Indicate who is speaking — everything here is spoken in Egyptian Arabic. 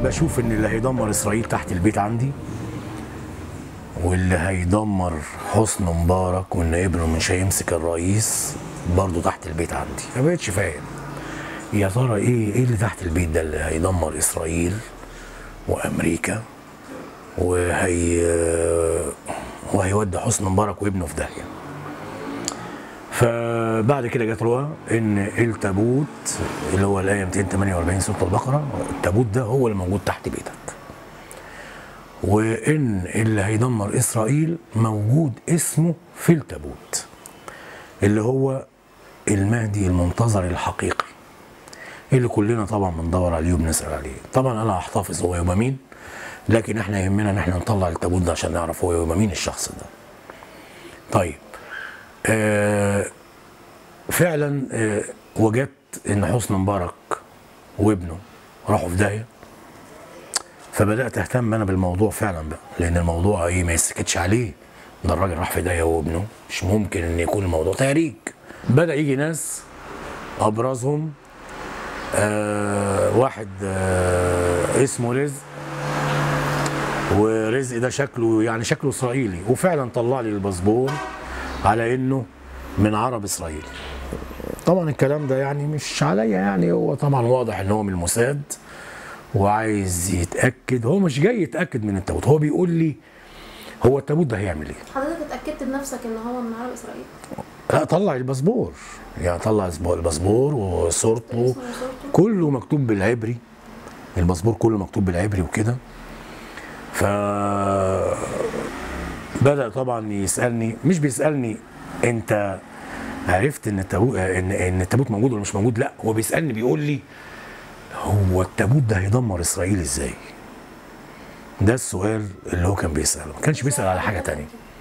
Speaker 1: بشوف ان اللي هيدمر اسرائيل تحت البيت عندي واللي هيدمر حسن مبارك وان ابنه مش هيمسك الرئيس برضه تحت البيت عندي ما بقتش فاهم يا ترى ايه ايه اللي تحت البيت ده اللي هيدمر اسرائيل وامريكا وهي وهيودي حسن مبارك وابنه في داهيه فبعد كده جت رؤى ان التابوت اللي هو الايه 248 سوره البقره التابوت ده هو اللي موجود تحت بيتك وان اللي هيدمر اسرائيل موجود اسمه في التابوت اللي هو المهدي المنتظر الحقيقي اللي كلنا طبعا بندور عليه وبنسال عليه طبعا انا هحتفظ هو يبقى مين لكن احنا يهمنا ان احنا نطلع التابوت ده عشان نعرف هو يبقى مين الشخص ده طيب آه فعلا آه وجدت ان حسن مبارك وابنه راحوا في داهيه فبدات اهتم انا بالموضوع فعلا بقى لان الموضوع ايه ما يسكتش عليه ده الراجل راح في داهيه وابنه مش ممكن ان يكون الموضوع تهريج بدا يجي ناس ابرزهم آه واحد آه اسمه رزق ورزق ده شكله يعني شكله اسرائيلي وفعلا طلع لي الباسبور على انه من عرب اسرائيل طبعا الكلام ده يعني مش عليا يعني هو طبعا واضح ان هو من الموساد وعايز يتاكد هو مش جاي يتاكد من التابوت هو بيقول لي هو التابوت ده هيعمل ايه
Speaker 2: حضرتك اتاكدت بنفسك ان هو من عرب اسرائيل
Speaker 1: لا طلع الباسبور يعني طلع الباسبور وصورته
Speaker 2: اسمه وصورته
Speaker 1: كله مكتوب بالعبري الباسبور كله مكتوب بالعبري وكده ف بدأ طبعا يسألني مش بيسألني انت عرفت ان التابوت ان ان التابوت موجود ولا مش موجود لا هو بيسألني بيقول لي هو التابوت ده هيدمر اسرائيل ازاي ده السؤال اللي هو كان بيسأله ما كانش بيسأل على حاجة تانية